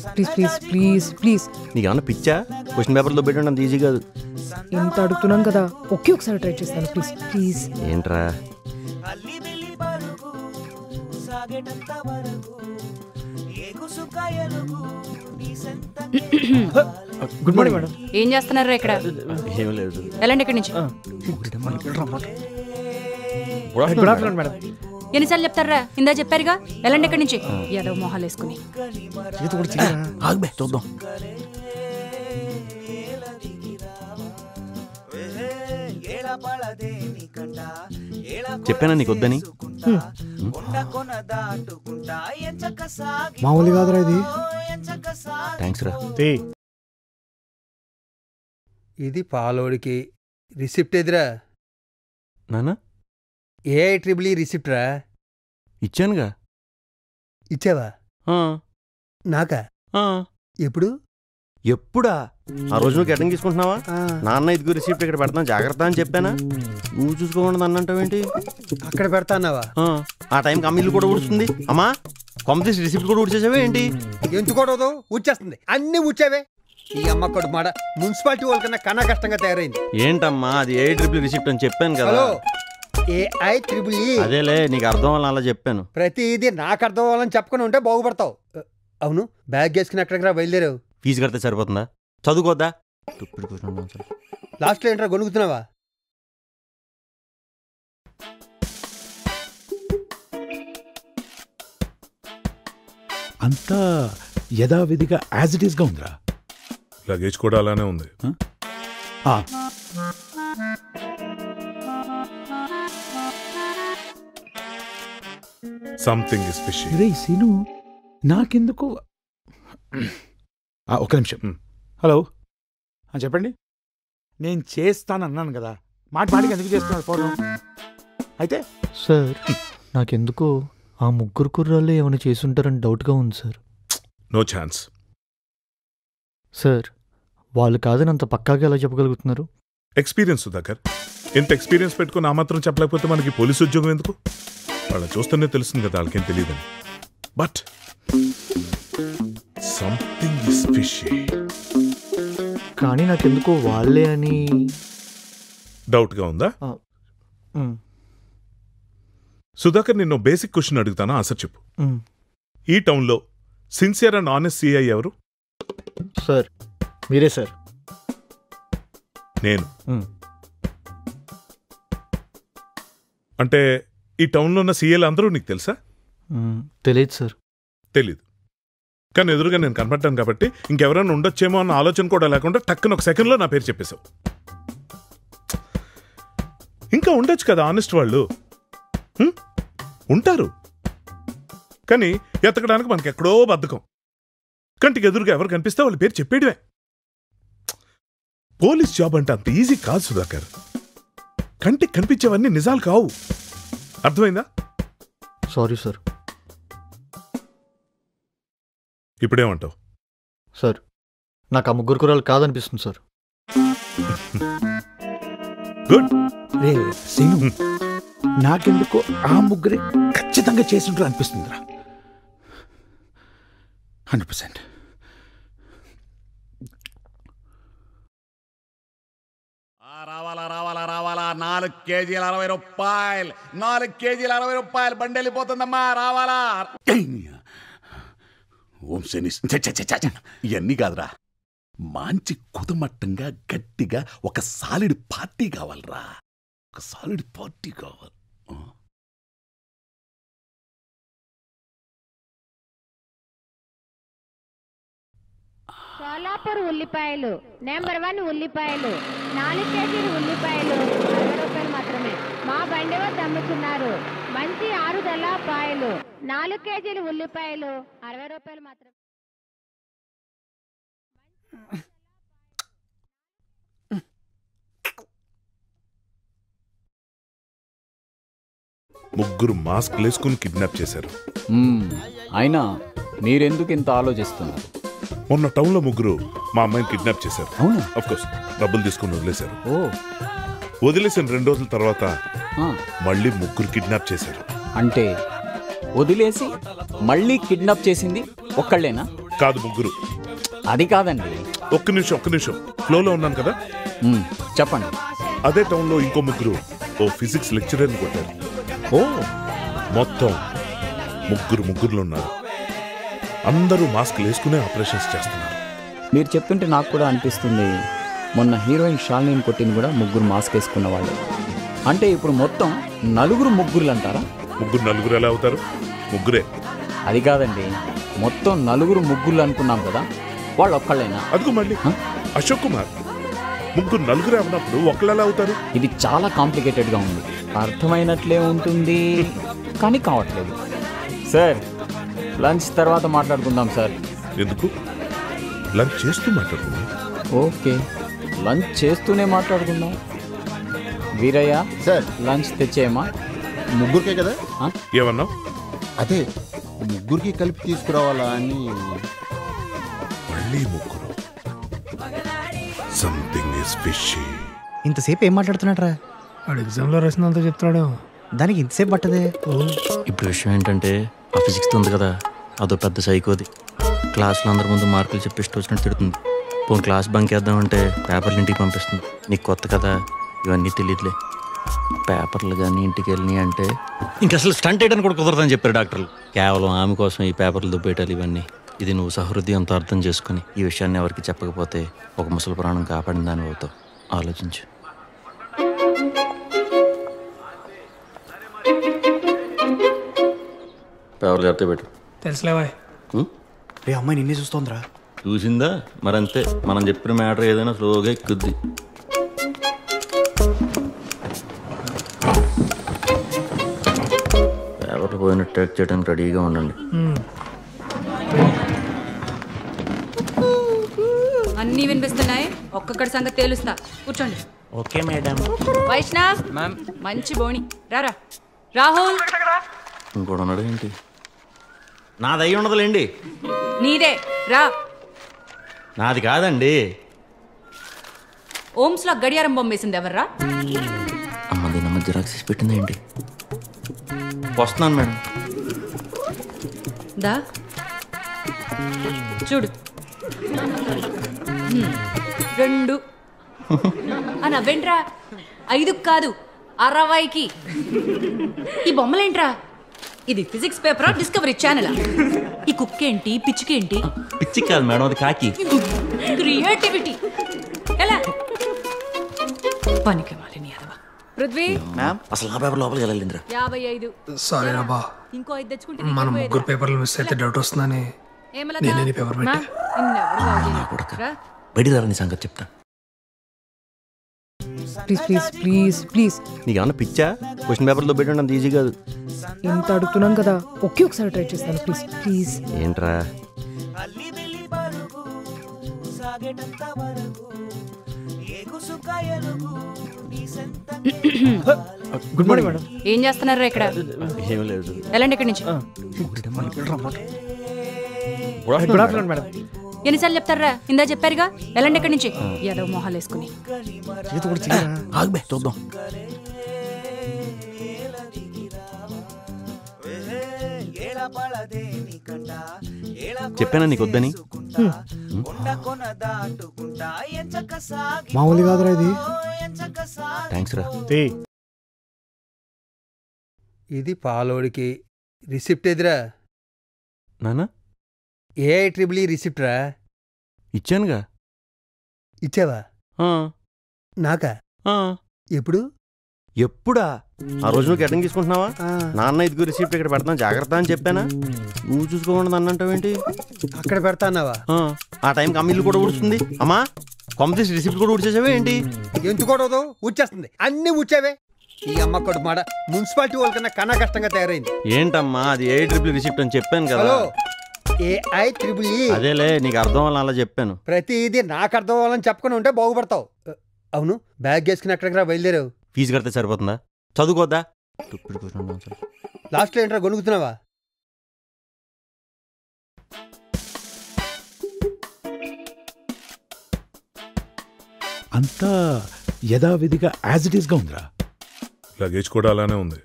Please please please please నీకు ఏమన్నా పిచ్చా క్వశ్చన్ పేపర్లో పెట్టడం అంత ఈజీ కాదు ఎంత అడుగుతున్నాను కదా ఒకే ఒకసారి ట్రై చేస్తాను ప్లీజ్ ప్లీజ్ ఏంట్రా గుడ్ మార్నింగ్ మేడం ఏం చేస్తున్నారు ఇక్కడ ఏం లేదు వెళ్ళండి ఇక్కడి నుంచి గుడ్ ఆఫ్టర్నూన్ మేడం ఎన్నిసార్లు చెప్తారా ఇందా చెప్పారుగా వెళ్ళండి ఇక్కడి నుంచి ఏదో మొహాలు వేసుకుని ఆగ్బే చూద్దాం చెప్పానా నీకు వద్దని మామూలు కాదురా ఇది థ్యాంక్స్ రా ఇది పాలోడికి రిసిప్ట్ ఎదురా నానా ఏ ట్రిపుల్ ఈ రిసిప్ట్ రా ఇచ్చానుగా ఇచ్చావా ఆ, నాకా ఆ. ఎప్పుడు ఎప్పుడా ఆ రోజు నువ్వు గెటం తీసుకుంటున్నావా ఆ, నాన్న ఇదిగో రిసిప్ట్ ఇక్కడ పెడతాను జాగ్రత్త అని చెప్పానా నువ్వు చూసుకోకుండా అన్నంటావేంటి అక్కడ పెడతాన్నావా ఆ, ఆ టైంకి అమ్మ ఇల్లు కూడా ఊడుస్తుంది అమ్మా కాంపిటీస్ రిసిప్ట్ కూడా ఊడ్చేసావే ఏంటి ఎంచుకోవడదు వచ్చేస్తుంది అన్ని ఉచ్చావే ఈ అమ్మ కొడు మాడ మున్సిపాలిటీ వాళ్ళకన్నా కన్నా కష్టంగా తయారైంది ఏంటమ్మా అది ఏ ట్రిపుల్ రిసిప్ట్ అని చెప్పాను కదా హలో ఏఐ త్రిబుల్ ఈ అదేలే నీకు అర్థం వల్ల అలా చెప్పాను ప్రతిదీ నాకు అర్థం అవ్వాలని చెప్పకుండా ఉంటే బాగుపడతావు అవును బ్యాగ్ వేసుకుని ఎక్కడికి రా బయలుదేరావు ఫీజు కడితే సరిపోతుందా చదువుకోద్దా తుప్పుడు కూర్చోండి ఒకసారి. లాస్ట్లో ఏంట్రా గొనుగుతున్నావా అంతా యథావిధిగా యాజ్ ఇట్ ఈస్గా ఉందిరా లగేజ్ కూడా అలానే ఉంది ఆ, సంథింగ్ ఇస్ ఫిషీ రే సీను నాకెందుకు ఆ, ఒక నిమిషం హ్మ్. హలో ఆ, చెప్పండి నేను చేస్తాను అన్నాను కదా మాట మాటికి ఎందుకు చేస్తున్నాడు ఫోన్ అయితే సార్ నాకెందుకో ఆ ముగ్గురు కుర్రాళ్ళు ఏమైనా చేసుంటారని డౌట్గా ఉంది సార్ నో ఛాన్స్ సార్ వాళ్ళు కాదని అంత పక్కాగా ఎలా చెప్పగలుగుతున్నారు ఎక్స్పీరియన్స్ సుధాకర్ ఇంత ఎక్స్పీరియన్స్ పెట్టుకుని ఆ మాత్రం చెప్పలేకపోతే మనకి పోలీసు ఉద్యోగం ఎందుకు వాళ్ళని చూస్తేనే తెలుస్తుంది కదా వాళ్ళకేం తెలియదని బట్ సంథింగ్ ఇస్ ఫిషీ కానీ నాకెందుకో వాళ్ళే అని డౌట్గా ఉందా మ్, సుధాకర్ నిన్ను బేసిక్ క్వశ్చన్ అడుగుతాను ఆన్సర్ చెప్పు మ్. ఈ టౌన్లో సిన్సియర్ అండ్ ఆనెస్ట్ సిఐ ఎవరు సార్ మీరే సార్ నేను మ్. అంటే ఈ టౌన్లో ఉన్న సీఏలు అందరూ నీకు తెలుసా మ్, తెలియదు సార్ తెలీదు కానీ ఎదురుగా నేను కనపడ్డాను కాబట్టి ఇంకెవరైనా ఉండొచ్చేమో అన్న ఆలోచన కూడా లేకుండా టక్కున ఒక సెకండ్లో నా పేరు చెప్పేశావు ఇంకా ఉండొచ్చు కదా ఆనెస్ట్ వాళ్ళు హ్మ్? ఉంటారు కానీ ఎతకడానికి మనకి ఎక్కడో బద్ధకం కంటికి ఎదురుగా ఎవరు కనిపిస్తే వాళ్ళ పేరు చెప్పేయడమే పోలీస్ జాబ్ అంటే అంత ఈజీ కాదు సుధాకర్ కంటికి కనిపించేవన్నీ నిజాలు కావు అర్థమైందా సారీ సార్ ఇప్పుడేమంటావు సార్ నాకు ఆ ముగ్గురు కుర్రాళ్ళు కాదనిపిస్తుంది సార్ గుడ్ రే సీను నాకెందుకో ఆ ముగ్గురే ఖచ్చితంగా చేసింటారు అనిపిస్తుందిరా హండ్రెడ్ పర్సెంట్ ఆ, రావాలా రావాలా రావాలా నాలుగు కేజీలు అరవై రూపాయలు నాలుగు కేజీలు అరవై రూపాయలు బండి వెళ్ళిపోతుందమ్మా రావాలా ఓం శని ఛ, ఛ, ఛ, ఛ, ఛ. ఇవన్నీ కాదురా మంచి కుదమట్టంగా గట్టిగా ఒక సాలిడ్ పార్టీ కావాలరా ఒక సాలిడ్ పార్టీ కావాలి ఆ. సోలాపూర్ ఉల్లిపాయలు నెంబర్ వన్ ఉల్లిపాయలు నాలుగు కేజీలు ఉల్లిపాయలు అరవై రూపాయలు మాత్రమే మా బండి వద్ద అమ్ముతున్నారు మంచి ఆరుదల పాయలు నాలుగు కేజీలు ఉల్లిపాయలు అరవై రూపాయలు మాత్రమే ముగ్గురు మాస్క్ వేసుకుని కిడ్నాప్ చేశారు మ్మ్. అయినా మీరెందుకు ఇంత ఆలోచిస్తున్నారు మొన్న టౌన్లో ముగ్గురు మా అమ్మాయిని కిడ్నాప్ చేశారు అవునా అఫ్ కోర్స్ డబ్బులు తీసుకుని వదిలేశారు ఓ వదిలేసిన రెండు రోజుల తర్వాత ఆ, మళ్ళీ ముగ్గురు కిడ్నాప్ చేశారు అంటే వదిలేసి మళ్ళీ కిడ్నాప్ చేసింది ఒక్కళ్ళేనా కాదు ముగ్గురు అది కాదండి ఒక్క నిమిషం ఒక్క నిమిషం ఫ్లోలో ఉన్నాను కదా మ్మ్, చెప్పండి అదే టౌన్లో ఇంకో ముగ్గురు ఓ ఫిజిక్స్ లెక్చరర్ని కొట్టారు ఓ మొత్తం ముగ్గురు ముగ్గురులు ఉన్నారు అందరూ మాస్క్ వేసుకునే ఆపరేషన్స్ చేస్తున్నారు మీరు చెప్తుంటే నాకు కూడా అనిపిస్తుంది మొన్న హీరోయిన్ షాలిని కొట్టింది కూడా ముగ్గురు మాస్క్ వేసుకున్న వాళ్ళు అంటే ఇప్పుడు మొత్తం నలుగురు ముగ్గురులు అంటారా ముగ్గురు నలుగురు ఎలా అవుతారు ముగ్గురే అది కాదండి మొత్తం నలుగురు ముగ్గురు అనుకున్నాం కదా వాళ్ళు ఒక్కళ్ళైనా అదిగో మళ్ళీ అశోక్ కుమార్ ముగ్గురు నలుగురే ఉన్నప్పుడు ఒకళ్ళు ఎలా అవుతారు ఇది చాలా కాంప్లికేటెడ్గా ఉంది అర్థమైనట్లే ఉంటుంది కానీ కావట్లేదు సార్ లంచ్ తర్వాత మాట్లాడుకుందాం సార్ ఎందుకు లంచ్ చేస్తూ మాట్లాడుకున్నాం ఓకే లంచ్ చేస్తూనే మాట్లాడుకుందాం వీరయ్య సార్ లంచ్ తెచ్చేయమా ముగ్గురికే కదా ఏమన్నావు అదే ముగ్గురికి కలిపి తీసుకురావాలా అని మళ్ళీ ముగ్గురు సంథింగ్ ఇస్ ఫిషీ ఇంతసేపు ఏం మాట్లాడుతున్నాడ్రా వాడు ఎగ్జామ్లో రాసినంత చెప్తున్నాడు దానికి ఇంతసేపు పట్టదే ఇప్పుడు విషయం ఏంటంటే ఆ ఫిజిక్స్ ఉంది కదా అదో పెద్ద సైకోది క్లాస్లో అందరి ముందు మార్కులు చెప్పి ఇష్టం వచ్చినట్టు తిడుతుంది పోనీ క్లాస్ బంక్ వేద్దామంటే పేపర్లు ఇంటికి పంపిస్తుంది నీకు కొత్త కదా ఇవన్నీ తెలియదులే పేపర్లు కానీ ఇంటికి వెళ్ళినాయి అంటే ఇంకా అసలు స్టంట్ వేయడానికి కూడా కుదరదని చెప్పారు డాక్టర్లు కేవలం ఆమె కోసం ఈ పేపర్లు దుబ్బేయటాలు ఇవన్నీ ఇది నువ్వు సహృదయంతో అర్థం చేసుకుని ఈ విషయాన్ని ఎవరికి చెప్పకపోతే ఒక ముసలి ప్రాణం కాపాడిన దాని అవుతావు ఆలోచించు పేపర్లు జాగ్రత్త పెట్టు తెలుసులేవా రే అమ్మాయి నిన్నే చూస్తోందిరా చూసిందా మరంతే మనం చెప్పిన మ్యాటర్ ఏదైనా స్లోగా ఎక్కుద్ది పేపర్లు పోయినట్టు ట్యాక్ చేయడానికి రెడీగా ఉండండి అన్నీ వినిపిస్తున్నాయి ఒక్కొక్కటి సంగతి తేలుస్తా కూర్చోండి ఓకే మేడం వైష్ణవ్ మంచి బోణి రారా రాహుల్ ఇంకోటి ఉన్నాడు ఏంటి నాది అయి ఉండదులేండి నీదే రా నాది కాదండి ఓమ్స్ లో గడియారం బొమ్మ వేసింది ఎవర్రా అమ్మ దీని అమ్మ జిరాక్స్ తీసి పెట్టింది ఏంటి వస్తున్నాను మేడం దా చూడు హ్మ్. రెండు ఆ నవ్వేంట్రా ఐదు కాదు అరవైకి ఈ బొమ్మలేంట్రా ఇది ఫిజిక్స్ పేపరా డిస్కవరీ ఛానల్ ఈ కుక్కేంటి పిచ్చికేంటి పిచ్చి కాదు మేడం అది కాకి క్రియేటివిటీ ఎలా పనికి మాలిని అదవా పృథ్వీ మ్యామ్ అసలు నా పేపర్ లోపలికి వెళ్ళాలింద్రా యాభై ఐదు సారీ రా బా ఇంకో ఐదు తెచ్చుకుంటే మన నీకేం ముగ్గురు పోయేదిరా? పేపర్లు మిస్ అయితే డౌట్ వస్తుందని ఏమలా నేనే నీ పేపర్ మా, పెట్టా నిన్నెవరు బాగు చేయలేరు. రా. బయటికి నీ సంగతి చెప్తా ప్లీజ్ ప్లీజ్ ప్లీజ్ ప్లీజ్ నీకు ఏమన్నా పిచ్చా క్వశ్చన్ పేపర్లో పెట్టండి అంత ఈజీ కాదు ఇంత అడుగుతున్నాను కదా ఒకే ఒకసారి ట్రై చేస్తాను ప్లీజ్ ప్లీజ్ ఏంట్రా గుడ్ మార్నింగ్ మేడం ఏం చేస్తున్నారా ఇక్కడ ఏం లేదు వెళ్ళండి ఇక్కడి నుంచి గుడ్ ఆఫ్టర్నూన్ మేడం ఎన్నిసార్లు చెప్తారా ఇందా చెప్పారుగా వెళ్ళండి ఇక్కడి నుంచి యాదవ్ మొహాలు వేసుకుని ఆగ్బే చూద్దాం చెప్పానా నీకు వద్దని మామూలు కాదురా ఇది థ్యాంక్స్ రా ఇది పాలోడికి రిసిప్ట్ ఎదురా నానా ఏ ట్రిపుల్ ఈ రిసిప్ట్ రా ఇచ్చానుగా ఇచ్చావా ఆ, నాకా ఆ. ఎప్పుడు ఎప్పుడా ఆ రోజు నువ్వు గెటం తీసుకుంటున్నావా ఆ. నాన్న ఇదిగో రిసిప్ట్ ఇక్కడ పెడతాను జాగ్రత్త అని చెప్పానా నువ్వు చూసుకోకుండా అన్నంటావేంటి అక్కడ పెడతా అన్నావా ఆ, ఆ టైంకి అమ్మ ఇల్లు కూడా ఊడుస్తుంది అమ్మా కొమ్మ తీసి రిసిప్ట్ కూడా ఊడ్చేసావే ఏంటి ఎందుకోడదు ఊడ్చేస్తుంది అన్ని ఊడ్చావే ఈ అమ్మ కొడు మాడ మున్సిపాలిటీ వాళ్ళకన్నా కన్నా కష్టంగా తయారైంది ఏంటమ్మా అది ఏ ట్రిపుల్ రిసిప్ట్ అని చెప్పాను కదా హలో ఏఐ త్రిబుల్ ఈ అదేలే నీకు అర్థం వల్ల అలా చెప్పాను ప్రతి ఇది నాకు అర్థం అవ్వాలని చెప్పకుండా ఉంటే బాగుపడతావు అవును బ్యాగ్ వేసుకుని ఎక్కడికి బయలుదేరావు ఫీజు కడితే సరిపోతుందా చదువుకోద్దా తుప్పిడి కూర్చోండి ఒకసారి. లాస్ట్లో ఏంట్రా గొనుగుతున్నావా అంతా యథావిధిగా యాజ్ ఇట్ ఈస్గా ఉందిరా లగేజ్ కూడా అలానే ఉంది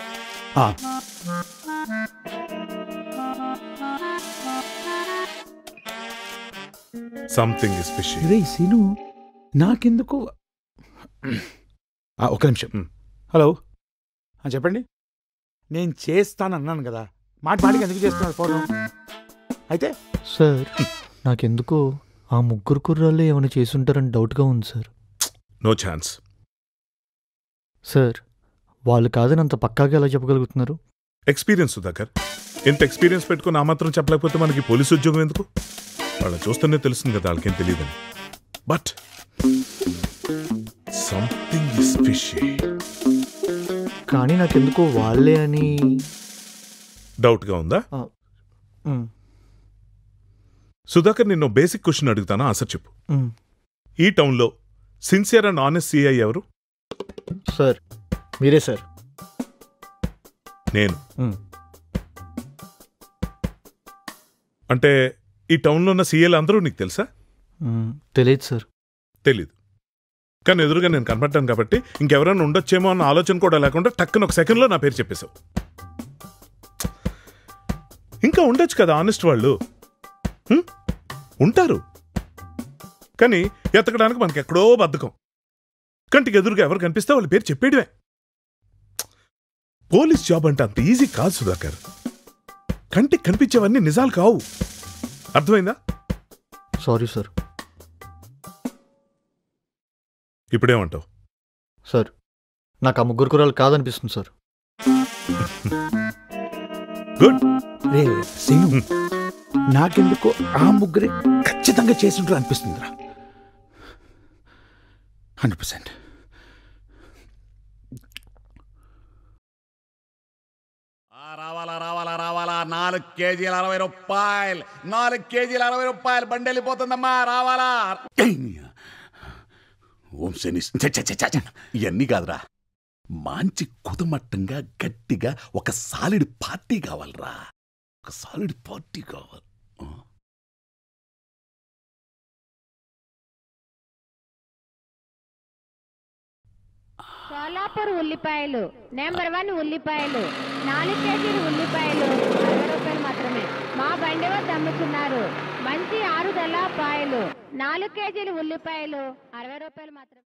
ఆ, సంథింగ్ ఇస్ ఫిషీ రే సీను నాకెందుకు ఆ, ఒక్క నిమిషం హలో ఆ, చెప్పండి నేను చేస్తాను అన్నాను కదా మాట మాటికి ఎందుకు చేస్తున్నారు ఫోను అయితే సార్ నాకెందుకో ఆ ముగ్గురు కుర్రాళ్ళు ఏమైనా చేసుంటారని డౌట్గా ఉంది సార్ నో ఛాన్స్ సార్ వాళ్ళు కాదని అంత పక్కాగా ఎలా చెప్పగలుగుతున్నారు ఎక్స్పీరియన్స్ సుధాకర్ ఎంత ఎక్స్పీరియన్స్ పెట్టుకుని ఆ మాత్రం చెప్పలేకపోతే మనకి పోలీసు ఉద్యోగం ఎందుకు వాళ్ళని చూస్తేనే తెలుస్తుంది కదా వాళ్ళకేం తెలియదని బట్ సంథింగ్ ఇస్ ఫిషీ కానీ నాకెందుకో వాళ్ళే అని డౌట్గా ఉందా మ్, సుధాకర్ నిన్ను బేసిక్ క్వశ్చన్ అడుగుతాను ఆన్సర్ చెప్పు మ్. ఈ టౌన్లో సిన్సియర్ అండ్ ఆనెస్ట్ సిఐ ఎవరు సార్ మీరే సార్ నేను మ్. అంటే ఈ టౌన్లో ఉన్న సీఏలు అందరూ నీకు తెలుసా మ్, తెలియదు సార్ తెలీదు కానీ ఎదురుగా నేను కనపడ్డాను కాబట్టి ఇంకెవరైనా ఉండొచ్చేమో అన్న ఆలోచన కూడా లేకుండా టక్కున ఒక సెకండ్లో నా పేరు చెప్పేశావు ఇంకా ఉండొచ్చు కదా ఆనెస్ట్ వాళ్ళు హ్మ్? ఉంటారు కానీ ఎతకడానికి మనకి ఎక్కడో బద్ధకం కంటికి ఎదురుగా ఎవరు కనిపిస్తే వాళ్ళ పేరు చెప్పేయడమే పోలీస్ జాబ్ అంటే అంత ఈజీ కాదు సుధాకర్ కంటికి కనిపించేవన్నీ నిజాలు కావు అర్థమైందా సారీ సార్ ఇప్పుడేమంటావు సార్ నాకు ఆ ముగ్గురు కుర్రాళ్ళు కాదనిపిస్తుంది సార్ గుడ్ రే సీను నాకెందుకో ఆ ముగ్గురే ఖచ్చితంగా చేసింటారు అనిపిస్తుందిరా హండ్రెడ్ పర్సెంట్ రావాలా రావాలా రావాలా నాలుగు కేజీల అరవై రూపాయలు నాలుగు కేజీల అరవై రూపాయలు బండి వెళ్ళిపోతుందమ్మా రావాలా ఓం శని ఛ, ఛ, ఛ, ఛ, ఛ. ఇవన్నీ కాదురా మంచి కుదమట్టంగా గట్టిగా ఒక సాలిడ్ పార్టీ కావాలరా ఒక సాలిడ్ పార్టీ కావాలి ఆ. సోలాపూర్ ఉల్లిపాయలు నెంబర్ వన్ ఉల్లిపాయలు నాలుగు కేజీలు ఉల్లిపాయలు అరవై రూపాయలు మాత్రమే మా బండి వద్ద అమ్ముతున్నారు మంచి ఆరుదల పాయలు నాలుగు కేజీలు ఉల్లిపాయలు అరవై రూపాయలు మాత్రమే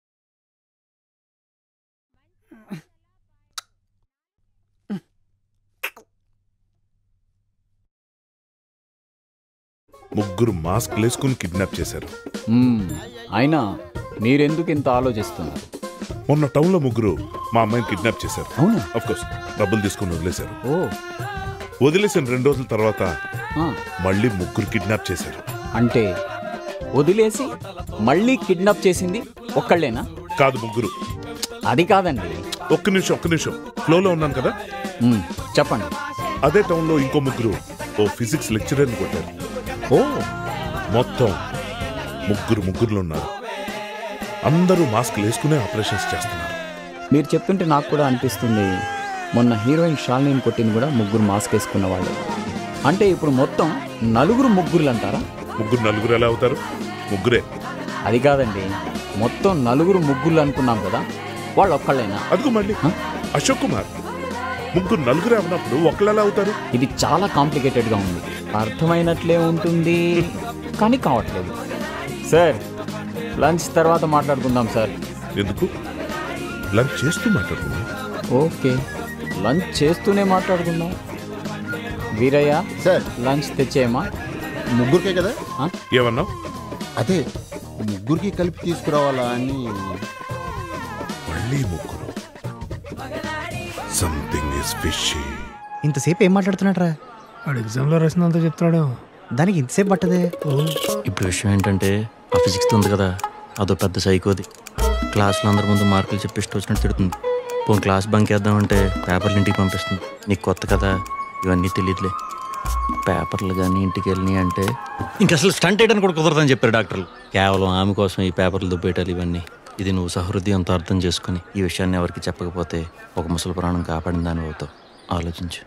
ముగ్గురు మాస్క్ వేసుకుని కిడ్నాప్ చేశారు మ్మ్. అయినా మీరెందుకు ఇంత ఆలోచిస్తున్నారు మొన్న టౌన్లో ముగ్గురు మా అమ్మాయిని కిడ్నాప్ చేశారు అవునా అఫ్ కోర్స్ డబ్బులు తీసుకుని వదిలేశారు ఓ వదిలేసిన రెండు రోజుల తర్వాత ఆ, మళ్ళీ ముగ్గురు కిడ్నాప్ చేశారు అంటే వదిలేసి మళ్ళీ కిడ్నాప్ చేసింది ఒక్కళ్ళేనా కాదు ముగ్గురు అది కాదండి ఒక్క నిమిషం ఒక్క నిమిషం ఫ్లోలో ఉన్నాను కదా మ్మ్. చెప్పండి అదే టౌన్లో ఇంకో ముగ్గురు ఓ ఫిజిక్స్ లెక్చరర్ని కొట్టారు ఓ మొత్తం ముగ్గురు ముగ్గురులు ఉన్నారు అందరూ మాస్క్ వేసుకునే ఆపరేషన్స్ చేస్తున్నారు మీరు చెప్తుంటే నాకు కూడా అనిపిస్తుంది మొన్న హీరోయిన్ షాలిని కొట్టింది కూడా ముగ్గురు మాస్క్ వేసుకున్న వాళ్ళు అంటే ఇప్పుడు మొత్తం నలుగురు ముగ్గురు అంటారా ముగ్గురు నలుగురు ఎలా అవుతారు ముగ్గురే అది కాదండి మొత్తం నలుగురు ముగ్గురు అనుకున్నాం కదా వాళ్ళు ఒక్కళ్ళైనా అదిగో మళ్ళీ అశోక్ కుమార్ ముగ్గురు నలుగురే ఉన్నప్పుడు ఒకళ్ళు ఎలా అవుతారు ఇది చాలా కాంప్లికేటెడ్గా ఉంది అర్థమైనట్లే ఉంటుంది కానీ కావట్లేదు సార్ లంచ్ తర్వాత మాట్లాడుకుందాం సార్ ఎందుకు లంచ్ చేస్తూ మాట్లాడుకుందాం ఓకే లంచ్ చేస్తూనే మాట్లాడుకుందాం వీరయ్య సార్ లంచ్ తెచ్చేయమా ముగ్గురికే కదా ఏమన్నావు అదే ముగ్గురికి కలిపి తీసుకురావాలా అని మళ్ళీ ముగ్గురు సంథింగ్ ఇస్ ఫిషీ ఇంతసేపు ఏం మాట్లాడుతున్నాడు రా వాడు ఎగ్జామ్లో రాసినంత చెప్తాడు దానికి ఇంతసేపు పట్టదే ఇప్పుడు విషయం ఏంటంటే ఆ ఫిజిక్స్ ఉంది కదా అదో పెద్ద సైకోది క్లాస్లో అందరి ముందు మార్కులు చెప్పి ఇష్టం వచ్చినట్టు తిడుతుంది పోనీ క్లాస్ బంక్ వేద్దామంటే పేపర్లు ఇంటికి పంపిస్తుంది నీకు కొత్త కదా ఇవన్నీ తెలియదులే పేపర్లు కానీ ఇంటికి వెళ్ళినాయి అంటే ఇంక అసలు స్టంట్ వేయడానికి కూడా కుదరదని చెప్పారు డాక్టర్లు కేవలం ఆమె కోసం ఈ పేపర్లు దుబ్బేయటాలు ఇవన్నీ ఇది నువ్వు సహృదయంతో అర్థం చేసుకుని ఈ విషయాన్ని ఎవరికి చెప్పకపోతే ఒక ముసలి ప్రాణం కాపాడిన దాని అవుతావు ఆలోచించు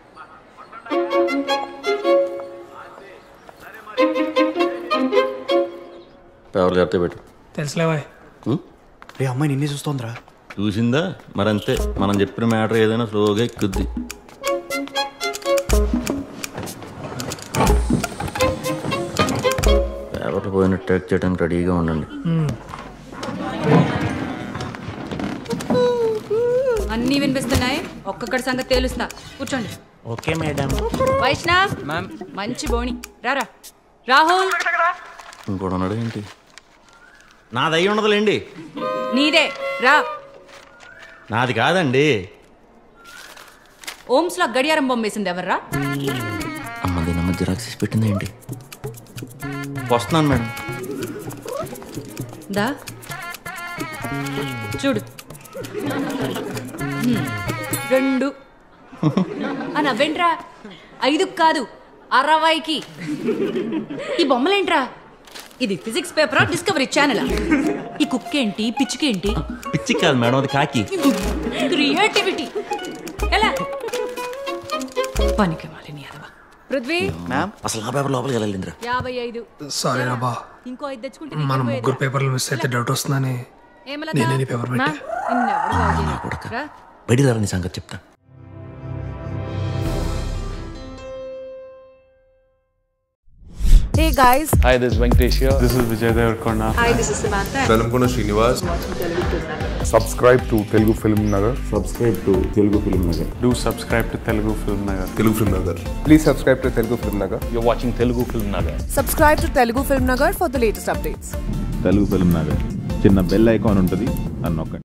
పేపర్లు జాగ్రత్త పెట్టు తెలుసులేవా రే అమ్మాయి నిన్నే చూస్తోందిరా చూసిందా మరంతే మనం చెప్పిన మ్యాటర్ ఏదైనా స్లోగా ఎక్కుద్ది పేపర్లు పోయిన ట్రాక్ చేయడానికి రెడీగా ఉండండి అన్నీ వినిపిస్తున్నాయి ఒక్కొక్కటి సంగతి తేలుస్తా కూర్చోండి ఓకే మేడం వైష్ణవ్ మ్యామ్ మంచి బోణి రారా రాహుల్ ఇంకోటి ఉన్నాడు ఏంటి నాది అయి ఉండదులేండి నీదే రా నాది కాదండి ఓమ్స్ లో గడియారం బొమ్మేసింది ఎవర్రా అమ్మ దీని అమ్మ జిరాక్స్ తీసి పెట్టింది ఏంటి వస్తున్నాను మేడం దా చూడు హ్మ్. రెండు ఆ నవ్వేంట్రా ఐదు కాదు అరవైకి ఈ బొమ్మలేంట్రా ఇది ఫిజిక్స్ పేపరా డిస్కవరీ ఛానల్ ఈ కుక్కేంటి పిచ్చికేంటి పిచ్చి కాదు మేడం అది కాకి క్రియేటివిటీ ఎలా పనికి మాలిని అదవా పృథ్వీ మ్యామ్ అసలు నా పేపర్ లోపలికి వెళ్ళాలింద్రా యాభై ఐదు సారీ రా బా ఇంకో ఐదు తెచ్చుకుంటే మన నీకేం ముగ్గురు పోయేది? పేపర్లు మిస్ అయితే డౌట్ వస్తుందని ఏమలతా? నేనే నీ పేపర్ నా, పెట్టా నిన్నెవడు బాగు చేయలేదు. రా. బయటికి రా నీ సంగతి చెప్తా Hey guys. Hi, this is Venkatesh here. This is Vijay Devarkonda. Hi, this is Samantha. Velamkona Srinivas. Subscribe to Telugu Film Nagar. Subscribe to Telugu Film Nagar. Do subscribe to Telugu Film Nagar. Telugu Film Nagar. Please subscribe to Telugu Film Nagar. You're watching Telugu Film Nagar. Subscribe to Telugu Film Nagar for the latest updates. Telugu film Nagar చిన్న bell icon ఉంటుంది అని నొక్కండి